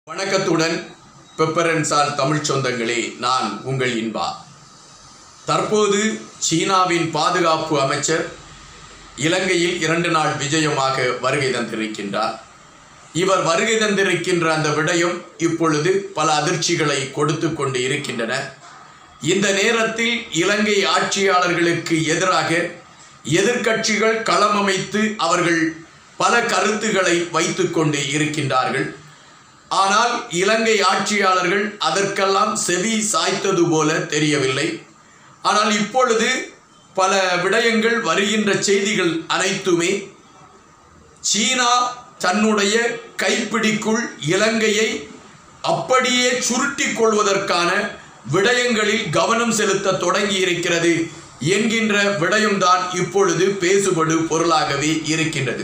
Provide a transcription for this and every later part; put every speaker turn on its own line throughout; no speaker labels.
வணக்கத்துடன் பெப்பரன்சால் தமிழ் சொந்தங்களே நான் உங்கள் இன்பா தற்போது சீனாவின் பாதுகாப்பு அமைச்சர் இலங்கையில் இரண்டு நாள் விஜயமாக வருகை தந்திருக்கின்றார் இவர் வருகை தந்திருக்கின்ற அந்த விடயம் இப்பொழுது பல அதிர்ச்சிகளை கொடுத்து கொண்டு இருக்கின்றன இந்த நேரத்தில் இலங்கை ஆட்சியாளர்களுக்கு எதிராக எதிர்க்கட்சிகள் களம் அமைத்து அவர்கள் பல கருத்துக்களை வைத்துக்கொண்டு இருக்கின்றார்கள் ஆனால் இலங்கை ஆட்சியாளர்கள் அதற்கெல்லாம் செவி சாய்த்தது போல தெரியவில்லை ஆனால் இப்பொழுது பல விடயங்கள் வருகின்ற செய்திகள் அனைத்துமே சீனா தன்னுடைய கைப்பிடிக்குள் இலங்கையை அப்படியே சுருட்டிக் கொள்வதற்கான விடயங்களில் கவனம் செலுத்த தொடங்கி இருக்கிறது என்கின்ற விடயம்தான் இப்பொழுது பேசுபடு பொருளாகவே இருக்கின்றது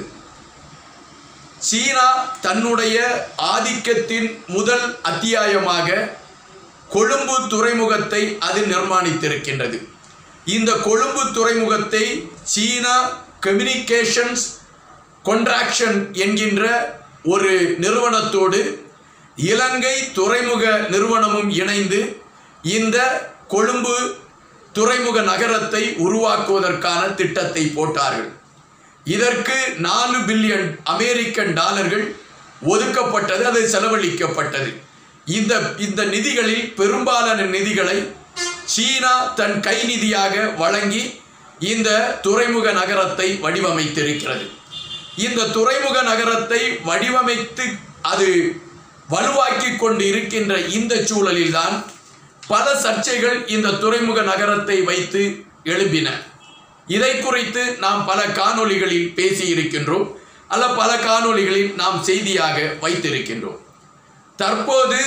சீனா தன்னுடைய ஆதிக்கத்தின் முதல் அத்தியாயமாக கொழும்பு துறைமுகத்தை அது நிர்மாணித்திருக்கின்றது இந்த கொழும்பு துறைமுகத்தை சீனா கம்யூனிகேஷன்ஸ் கொன்ட்ராக்ஷன் என்கின்ற ஒரு நிறுவனத்தோடு இலங்கை துறைமுக நிறுவனமும் இணைந்து இந்த கொழும்பு துறைமுக நகரத்தை உருவாக்குவதற்கான திட்டத்தை போட்டார்கள் இதற்கு நாலு பில்லியன் அமெரிக்கன் டாலர்கள் ஒதுக்கப்பட்டது அது செலவழிக்கப்பட்டது இந்த இந்த நிதிகளில் பெரும்பாலான நிதிகளை சீனா தன் கை நிதியாக வழங்கி இந்த துறைமுக நகரத்தை வடிவமைத்திருக்கிறது இந்த துறைமுக நகரத்தை வடிவமைத்து அது வலுவாக்கி கொண்டு இருக்கின்ற இந்த சூழலில்தான் பல சர்ச்சைகள் இந்த துறைமுக நகரத்தை வைத்து எழும்பின இதை குறித்து நாம் பல காணொளிகளில் பேசியிருக்கின்றோம் அல்ல பல காணொளிகளில் நாம் செய்தியாக வைத்திருக்கின்றோம் தற்போது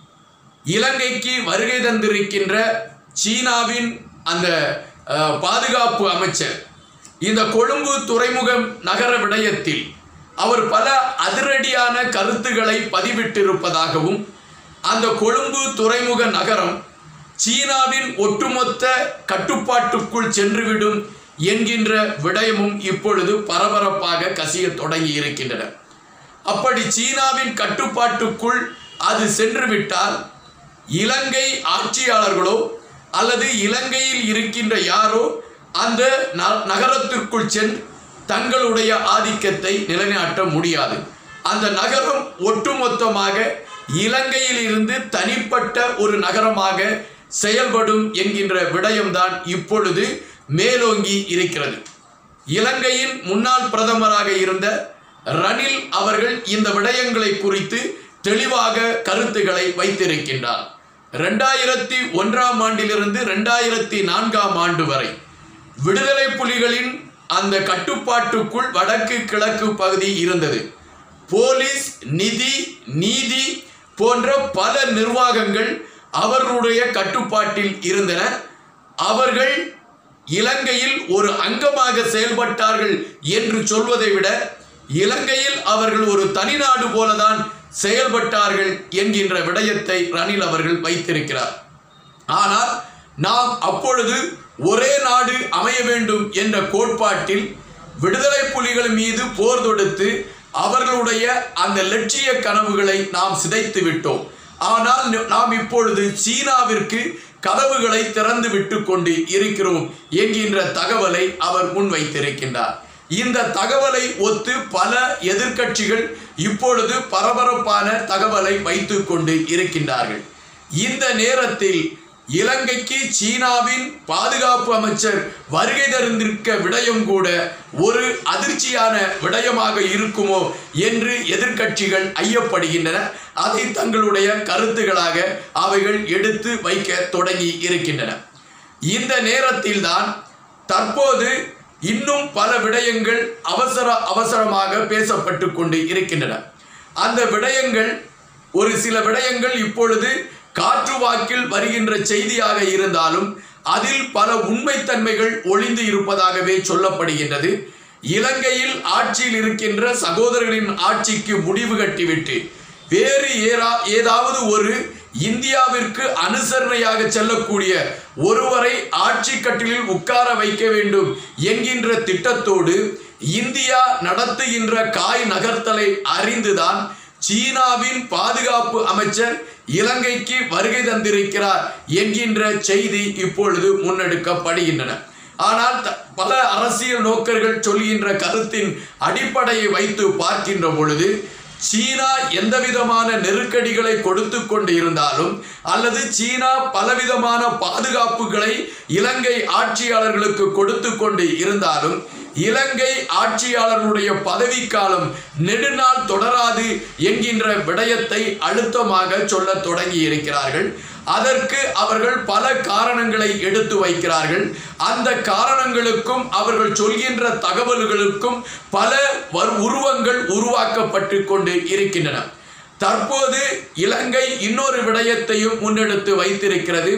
இலங்கைக்கு வருகை தந்திருக்கின்ற சீனாவின் அந்த அஹ், பாதுகாப்பு அமைச்சர் இந்த கொழும்பு துறைமுகம் நகர விடயத்தில் அவர் பல அதிரடியான கருத்துக்களை பதிவிட்டிருப்பதாகவும் அந்த கொழும்பு துறைமுக நகரம் சீனாவின் ஒட்டுமொத்த கட்டுப்பாட்டுக்குள் சென்றுவிடும் என்கின்ற விடயமும் இப்பொழுது பரபரப்பாக கசிய தொடங்கி இருக்கின்றன அப்படி சீனாவின் கட்டுப்பாட்டுக்குள் அது சென்று விட்டால் இலங்கை ஆட்சியாளர்களோ அல்லது இலங்கையில் இருக்கின்ற யாரோ அந்த ந- நகரத்திற்குள் சென்று தங்களுடைய ஆதிக்கத்தை நிலைநாட்ட முடியாது அந்த நகரம் ஒட்டுமொத்தமாக இலங்கையில் இருந்து தனிப்பட்ட ஒரு நகரமாக செயல்படும் என்கின்ற விடயம்தான் இப்பொழுது மேலோங்கி இருக்கிறது இலங்கையின் முன்னாள் பிரதமராக இருந்த ரணில் அவர்கள் இந்த விடயங்களை குறித்து தெளிவாக கருத்துக்களை வைத்திருக்கின்றார் ரெண்டாயிரத்தி ஒன்றாம் ஆண்டிலிருந்து ரெண்டாயிரத்தி நான்காம் ஆண்டு வரை விடுதலை புலிகளின் அந்த கட்டுப்பாட்டுக்குள் வடக்கு கிழக்கு பகுதி இருந்தது போலீஸ் நிதி நீதி போன்ற பல நிர்வாகங்கள் அவர்களுடைய கட்டுப்பாட்டில் இருந்தன அவர்கள் இலங்கையில் ஒரு அங்கமாக செயல்பட்டார்கள் என்று சொல்வதை விட இலங்கையில் அவர்கள் ஒரு தனிநாடு போலதான் செயல்பட்டார்கள் என்கின்ற விடயத்தை ரணில் அவர்கள் வைத்திருக்கிறார் ஆனால் நாம் அப்பொழுது ஒரே நாடு அமைய வேண்டும் என்ற கோட்பாட்டில் விடுதலை புலிகள் மீது போர் தொடுத்து அவர்களுடைய அந்த லட்சிய கனவுகளை நாம் சிதைத்து விட்டோம் ஆனால் ந- நாம் இப்பொழுது சீனாவிற்கு கதவுகளை திறந்து விட்டு கொண்டு இருக்கிறோம் என்கின்ற தகவலை அவர் முன்வைத்திருக்கின்றார் இந்த தகவலை ஒத்து பல எதிர்க்கட்சிகள் இப்பொழுது பரபரப்பான தகவலை வைத்துக் கொண்டு இருக்கின்றார்கள் இந்த நேரத்தில் இலங்கைக்கு சீனாவின் பாதுகாப்பு அமைச்சர் வருகை தருந்திருக்க விடயம் கூட ஒரு அதிர்ச்சியான விடயமாக இருக்குமோ என்று எதிர்க்கட்சிகள் ஐயப்படுகின்றன அதை தங்களுடைய கருத்துகளாக அவைகள் எடுத்து வைக்க தொடங்கி இருக்கின்றன இந்த நேரத்தில்தான் தற்போது இன்னும் பல விடயங்கள் அவசர அவசரமாக பேசப்பட்டு கொண்டு இருக்கின்றன அந்த விடயங்கள் ஒரு சில விடயங்கள் இப்பொழுது காற்று வாக்கில் வருகின்ற செய்தியாக இருந்தாலும் அதில் பல உண்மைத்தன்மைகள் ஒளிந்து இருப்பதாகவே சொல்லப்படுகின்றது இலங்கையில் ஆட்சியில் இருக்கின்ற சகோதரர்களின் ஆட்சிக்கு முடிவு கட்டிவிட்டு வேறு ஏரா ஏதாவது ஒரு இந்தியாவிற்கு அனுசரணையாக செல்லக்கூடிய ஒருவரை ஆட்சி கட்டிலில் உட்கார வைக்க வேண்டும் என்கின்ற திட்டத்தோடு இந்தியா நடத்துகின்ற காய் நகர்த்தலை அறிந்துதான் சீனாவின் பாதுகாப்பு அமைச்சர் இலங்கைக்கு வருகை தந்திருக்கிறார் என்கின்ற செய்தி இப்பொழுது முன்னெடுக்கப்படுகின்றன ஆனால் த- பல அரசியல் நோக்கர்கள் சொல்கின்ற கருத்தின் அடிப்படையை வைத்து பார்க்கின்ற பொழுது சீனா எந்தவிதமான நெருக்கடிகளை கொடுத்து கொண்டு இருந்தாலும் அல்லது சீனா பலவிதமான பாதுகாப்புகளை இலங்கை ஆட்சியாளர்களுக்கு கொடுத்து கொண்டு இருந்தாலும் இலங்கை ஆட்சியாளர்களுடைய பதவிக்காலம் நெடுநாள் தொடராது என்கின்ற விடயத்தை அழுத்தமாக சொல்லத் தொடங்கி இருக்கிறார்கள் அதற்கு அவர்கள் பல காரணங்களை எடுத்து வைக்கிறார்கள் அந்த காரணங்களுக்கும் அவர்கள் சொல்கின்ற தகவல்களுக்கும் பல வர்- உருவங்கள் உருவாக்கப்பட்டு கொண்டு இருக்கின்றன தற்போது இலங்கை இன்னொரு விடயத்தையும் முன்னெடுத்து வைத்திருக்கிறது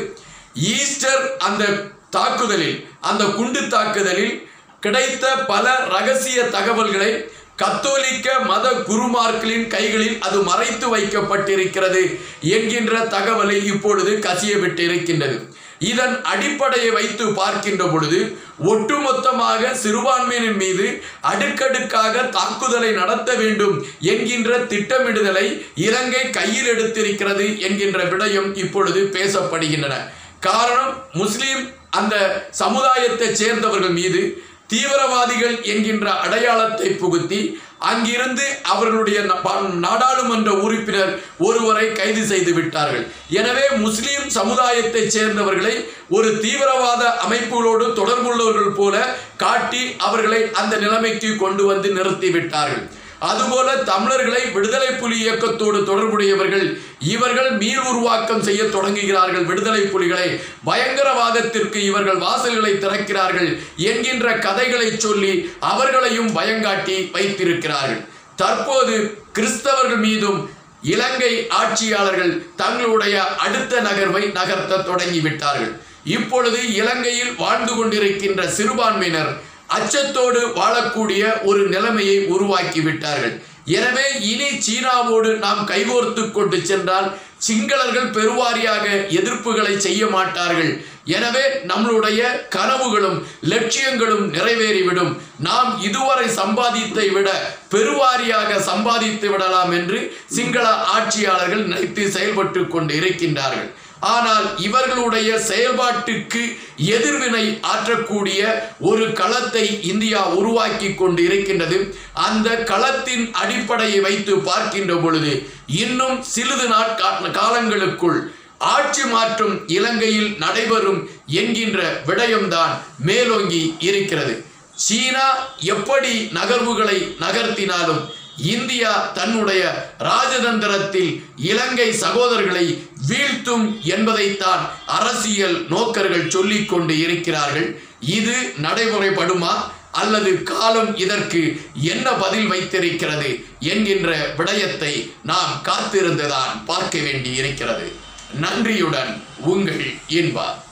ஈஸ்டர் அந்த தாக்குதலில் அந்த குண்டு தாக்குதலில் கிடைத்த பல ரகசிய தகவல்களை கத்தோலிக்க மத குருமார்களின் கைகளில் அது மறைத்து வைக்கப்பட்டிருக்கிறது என்கின்ற தகவலை இப்பொழுது கசிய விட்டு இருக்கின்றது இதன் அடிப்படையை வைத்து பார்க்கின்ற பொழுது ஒட்டுமொத்தமாக சிறுபான்மையினர் மீது அடுக்கடுக்காக தாக்குதலை நடத்த வேண்டும் என்கின்ற திட்டமிடுதலை இலங்கை கையில் எடுத்திருக்கிறது என்கின்ற விடயம் இப்பொழுது பேசப்படுகின்றன காரணம் முஸ்லிம் அந்த சமுதாயத்தைச் சேர்ந்தவர்கள் மீது தீவிரவாதிகள் என்கின்ற அடையாளத்தை புகுத்தி அங்கிருந்து அவர்களுடைய ந- ப- நாடாளுமன்ற உறுப்பினர் ஒருவரை கைது செய்து விட்டார்கள் எனவே முஸ்லிம் சமுதாயத்தைச் சேர்ந்தவர்களை ஒரு தீவிரவாத அமைப்புகளோடு தொடர்புள்ளவர்கள் போல காட்டி அவர்களை அந்த நிலைமைக்கு கொண்டு வந்து நிறுத்தி விட்டார்கள் அதுபோல தமிழர்களை விடுதலை புலி இயக்கத்தோடு தொடர்புடையவர்கள் இவர்கள் மீள் உருவாக்கம் செய்ய தொடங்குகிறார்கள் விடுதலை புலிகளை பயங்கரவாதத்திற்கு இவர்கள் வாசல்களை திறக்கிறார்கள் என்கின்ற கதைகளை சொல்லி அவர்களையும் பயங்காட்டி வைத்திருக்கிறார்கள் தற்போது கிறிஸ்தவர்கள் மீதும் இலங்கை ஆட்சியாளர்கள் தங்களுடைய அடுத்த நகர்வை நகர்த்த தொடங்கிவிட்டார்கள் இப்பொழுது இலங்கையில் வாழ்ந்து கொண்டிருக்கின்ற சிறுபான்மையினர் அச்சத்தோடு வாழக்கூடிய ஒரு நிலைமையை உருவாக்கி விட்டார்கள் எனவே இனி சீனாவோடு நாம் கைகோர்த்து கொண்டு சென்றால் சிங்களர்கள் பெருவாரியாக எதிர்ப்புகளை செய்ய மாட்டார்கள் எனவே நம்மளுடைய கனவுகளும் லட்சியங்களும் நிறைவேறிவிடும் நாம் இதுவரை சம்பாதித்தை விட பெருவாரியாக சம்பாதித்து விடலாம் என்று சிங்கள ஆட்சியாளர்கள் நினைத்து செயல்பட்டு கொண்டு இருக்கின்றார்கள் ஆனால் இவர்களுடைய செயல்பாட்டுக்கு எதிர்வினை ஆற்றக்கூடிய ஒரு களத்தை இந்தியா உருவாக்கி கொண்டு இருக்கின்றது அந்த களத்தின் அடிப்படையை வைத்து பார்க்கின்ற பொழுது இன்னும் சிறிது நாட்கா காலங்களுக்குள் ஆட்சி மாற்றம் இலங்கையில் நடைபெறும் என்கின்ற விடயம்தான் மேலோங்கி இருக்கிறது சீனா எப்படி நகர்வுகளை நகர்த்தினாலும் இந்தியா தன்னுடைய ராஜதந்திரத்தில் இலங்கை சகோதரர்களை வீழ்த்தும் என்பதைத்தான் அரசியல் நோக்கர்கள் சொல்லிக் கொண்டு இருக்கிறார்கள் இது நடைமுறைப்படுமா அல்லது காலம் இதற்கு என்ன பதில் வைத்திருக்கிறது என்கின்ற விடயத்தை நாம் காத்திருந்துதான் பார்க்க வேண்டி இருக்கிறது நன்றியுடன் உங்கள் இன்பா